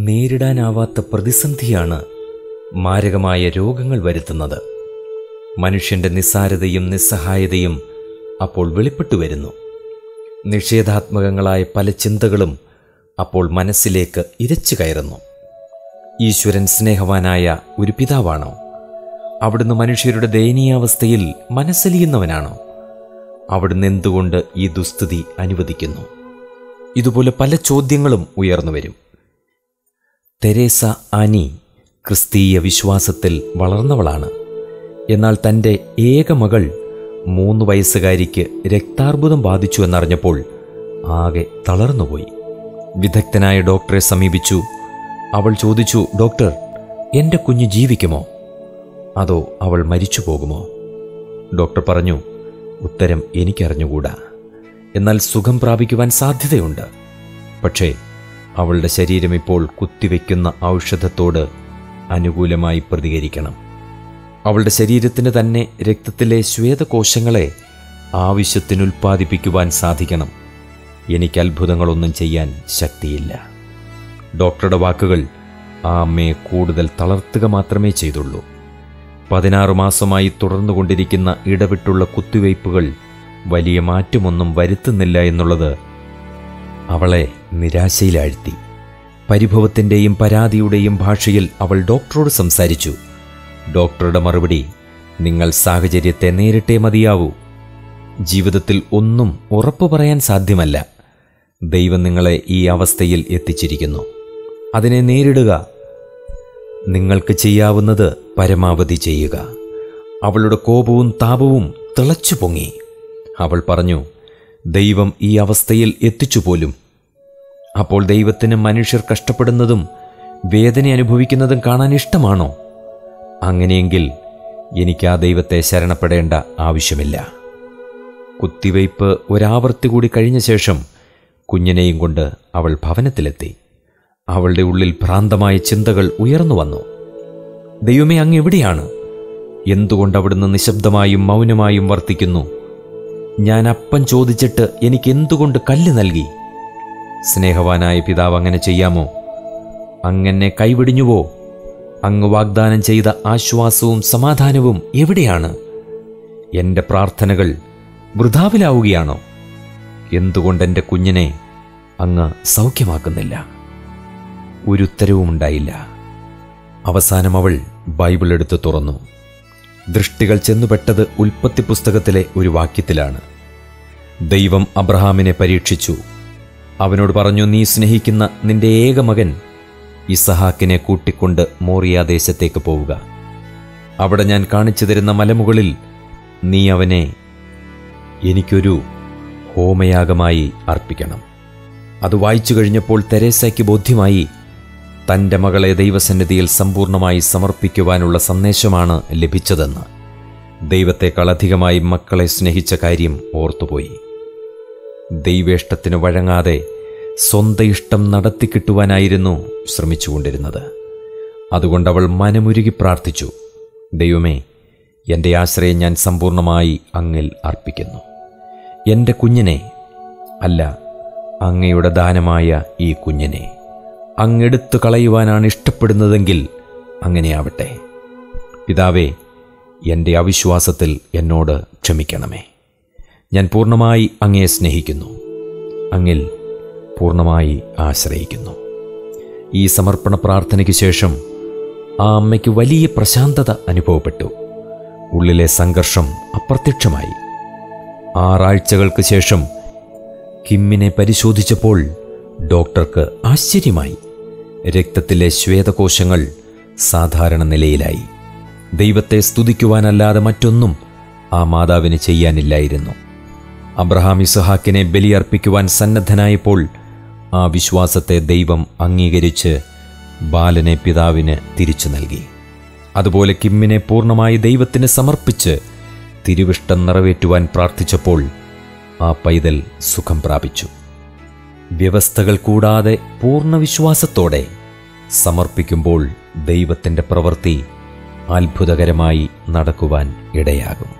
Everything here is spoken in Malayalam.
നേരിടാനാവാത്ത പ്രതിസന്ധിയാണ് മാരകമായ രോഗങ്ങൾ വരുത്തുന്നത് മനുഷ്യന്റെ നിസ്സാരതയും നിസ്സഹായതയും അപ്പോൾ വെളിപ്പെട്ടു വരുന്നു നിഷേധാത്മകങ്ങളായ പല ചിന്തകളും അപ്പോൾ മനസ്സിലേക്ക് ഇരച്ചു കയറുന്നു ഈശ്വരൻ സ്നേഹവാനായ ഒരു പിതാവാണോ അവിടുന്ന് മനുഷ്യരുടെ ദയനീയാവസ്ഥയിൽ മനസ്സലിയുന്നവനാണോ അവിടുന്ന് എന്തുകൊണ്ട് ഈ ദുസ്ഥിതി അനുവദിക്കുന്നു ഇതുപോലെ പല ചോദ്യങ്ങളും ഉയർന്നു വരും തെരേസ ആനി ക്രിസ്തീയ വിശ്വാസത്തിൽ വളർന്നവളാണ് എന്നാൽ തൻ്റെ ഏക മകൾ മൂന്ന് വയസ്സുകാരിക്ക് രക്താർബുദം ബാധിച്ചു എന്നറിഞ്ഞപ്പോൾ ആകെ തളർന്നുപോയി വിദഗ്ധനായ ഡോക്ടറെ സമീപിച്ചു അവൾ ചോദിച്ചു ഡോക്ടർ എൻ്റെ കുഞ്ഞ് ജീവിക്കുമോ അതോ അവൾ മരിച്ചു പോകുമോ ഡോക്ടർ പറഞ്ഞു ഉത്തരം എനിക്കറിഞ്ഞുകൂടാ എന്നാൽ സുഖം പ്രാപിക്കുവാൻ സാധ്യതയുണ്ട് പക്ഷേ അവളുടെ ശരീരം ഇപ്പോൾ കുത്തിവെക്കുന്ന ഔഷധത്തോട് അനുകൂലമായി പ്രതികരിക്കണം അവളുടെ ശരീരത്തിന് തന്നെ രക്തത്തിലെ ശ്വേതകോശങ്ങളെ ആവശ്യത്തിന് ഉൽപ്പാദിപ്പിക്കുവാൻ സാധിക്കണം എനിക്ക് അത്ഭുതങ്ങളൊന്നും ചെയ്യാൻ ശക്തിയില്ല ഡോക്ടറുടെ വാക്കുകൾ ആ അമ്മയെ കൂടുതൽ തളർത്തുക മാത്രമേ ചെയ്തുള്ളൂ പതിനാറ് മാസമായി തുടർന്നുകൊണ്ടിരിക്കുന്ന ഇടവിട്ടുള്ള കുത്തിവയ്പ്പുകൾ വലിയ മാറ്റമൊന്നും വരുത്തുന്നില്ല എന്നുള്ളത് അവളെ നിരാശയിലാഴ്ത്തി പരിഭവത്തിൻ്റെയും പരാതിയുടെയും ഭാഷയിൽ അവൾ ഡോക്ടറോട് സംസാരിച്ചു ഡോക്ടറുടെ മറുപടി നിങ്ങൾ സാഹചര്യത്തെ നേരിട്ടേ മതിയാവൂ ജീവിതത്തിൽ ഒന്നും ഉറപ്പു പറയാൻ സാധ്യമല്ല ദൈവം നിങ്ങളെ ഈ അവസ്ഥയിൽ എത്തിച്ചിരിക്കുന്നു അതിനെ നേരിടുക നിങ്ങൾക്ക് ചെയ്യാവുന്നത് പരമാവധി ചെയ്യുക അവളുടെ കോപവും താപവും തിളച്ചു പൊങ്ങി അവൾ പറഞ്ഞു ദൈവം ഈ അവസ്ഥയിൽ എത്തിച്ചു പോലും അപ്പോൾ ദൈവത്തിന് മനുഷ്യർ കഷ്ടപ്പെടുന്നതും വേദന അനുഭവിക്കുന്നതും കാണാൻ ഇഷ്ടമാണോ അങ്ങനെയെങ്കിൽ എനിക്ക് ആ ദൈവത്തെ ശരണപ്പെടേണ്ട ആവശ്യമില്ല കുത്തിവയ്പ് ഒരാവർത്തി കൂടി കഴിഞ്ഞ ശേഷം കുഞ്ഞിനെയും കൊണ്ട് അവൾ ഭവനത്തിലെത്തി അവളുടെ ഉള്ളിൽ ഭ്രാന്തമായ ചിന്തകൾ ഉയർന്നു വന്നു ദൈവമേ അങ്ങ് എവിടെയാണ് എന്തുകൊണ്ട് അവിടുന്ന് നിശബ്ദമായും മൗനമായും വർത്തിക്കുന്നു ഞാൻ അപ്പം ചോദിച്ചിട്ട് എനിക്ക് എന്തുകൊണ്ട് കല്ല് നൽകി സ്നേഹവാനായ പിതാവ് അങ്ങനെ ചെയ്യാമോ അങ്ങനെ കൈവിടിഞ്ഞുവോ അങ്ങ് വാഗ്ദാനം ചെയ്ത ആശ്വാസവും സമാധാനവും എവിടെയാണ് എൻ്റെ പ്രാർത്ഥനകൾ വൃഥാവിലാവുകയാണോ എന്തുകൊണ്ട് എൻ്റെ കുഞ്ഞിനെ അങ്ങ് സൗഖ്യമാക്കുന്നില്ല ഒരു ഉത്തരവുമുണ്ടായില്ല അവസാനം അവൾ ബൈബിൾ എടുത്ത് തുറന്നു ദൃഷ്ടികൾ ചെന്നുപെട്ടത് ഉൽപ്പത്തി പുസ്തകത്തിലെ ഒരു വാക്യത്തിലാണ് ദൈവം അബ്രഹാമിനെ പരീക്ഷിച്ചു അവനോട് പറഞ്ഞു നീ സ്നേഹിക്കുന്ന നിന്റെ ഏക മകൻ ഇസഹാക്കിനെ കൂട്ടിക്കൊണ്ട് മോറിയ ദേശത്തേക്ക് പോവുക അവിടെ ഞാൻ കാണിച്ചു തരുന്ന മലമുകളിൽ നീ അവനെ എനിക്കൊരു ഹോമയാഗമായി അർപ്പിക്കണം അത് വായിച്ചു കഴിഞ്ഞപ്പോൾ തെരേസയ്ക്ക് ബോധ്യമായി തൻ്റെ മകളെ ദൈവസന്നിധിയിൽ സമ്പൂർണ്ണമായി സമർപ്പിക്കുവാനുള്ള സന്ദേശമാണ് ലഭിച്ചതെന്ന് ദൈവത്തെക്കാൾ അധികമായി മക്കളെ സ്നേഹിച്ച കാര്യം ഓർത്തുപോയി ദൈവേഷ്ടത്തിന് വഴങ്ങാതെ സ്വന്തം ഇഷ്ടം നടത്തിക്കിട്ടുവാനായിരുന്നു ശ്രമിച്ചുകൊണ്ടിരുന്നത് അതുകൊണ്ട് അവൾ മനമുരുകി പ്രാർത്ഥിച്ചു ദൈവമേ എൻ്റെ ആശ്രയം ഞാൻ സമ്പൂർണ്ണമായി അങ്ങിൽ അർപ്പിക്കുന്നു എൻ്റെ കുഞ്ഞിനെ അല്ല അങ്ങയുടെ ദാനമായ ഈ കുഞ്ഞിനെ അങ്ങെടുത്തു കളയുവാനാണ് ഇഷ്ടപ്പെടുന്നതെങ്കിൽ അങ്ങനെയാവട്ടെ പിതാവേ എൻ്റെ അവിശ്വാസത്തിൽ എന്നോട് ക്ഷമിക്കണമേ ഞാൻ പൂർണ്ണമായി അങ്ങയെ സ്നേഹിക്കുന്നു അങ്ങിൽ പൂർണ്ണമായി ആശ്രയിക്കുന്നു ഈ സമർപ്പണ പ്രാർത്ഥനയ്ക്ക് ശേഷം ആ അമ്മയ്ക്ക് വലിയ പ്രശാന്തത അനുഭവപ്പെട്ടു ഉള്ളിലെ സംഘർഷം അപ്രത്യക്ഷമായി ആറാഴ്ചകൾക്ക് ശേഷം കിമ്മിനെ പരിശോധിച്ചപ്പോൾ ഡോക്ടർക്ക് ആശ്ചര്യമായി രക്തത്തിലെ ശ്വേതകോശങ്ങൾ സാധാരണ നിലയിലായി ദൈവത്തെ സ്തുതിക്കുവാനല്ലാതെ മറ്റൊന്നും ആ മാതാവിന് ചെയ്യാനില്ലായിരുന്നു അബ്രഹാം ഇസഹാക്കിനെ ബലിയർപ്പിക്കുവാൻ സന്നദ്ധനായപ്പോൾ ആ വിശ്വാസത്തെ ദൈവം അംഗീകരിച്ച് ബാലനെ പിതാവിന് തിരിച്ചു നൽകി അതുപോലെ കിമ്മിനെ പൂർണ്ണമായി ദൈവത്തിന് സമർപ്പിച്ച് തിരുവിഷ്ടം നിറവേറ്റുവാൻ പ്രാർത്ഥിച്ചപ്പോൾ ആ പൈതൽ സുഖം പ്രാപിച്ചു വ്യവസ്ഥകൾ കൂടാതെ പൂർണ്ണ വിശ്വാസത്തോടെ സമർപ്പിക്കുമ്പോൾ ദൈവത്തിൻ്റെ പ്രവൃത്തി അത്ഭുതകരമായി നടക്കുവാൻ ഇടയാകും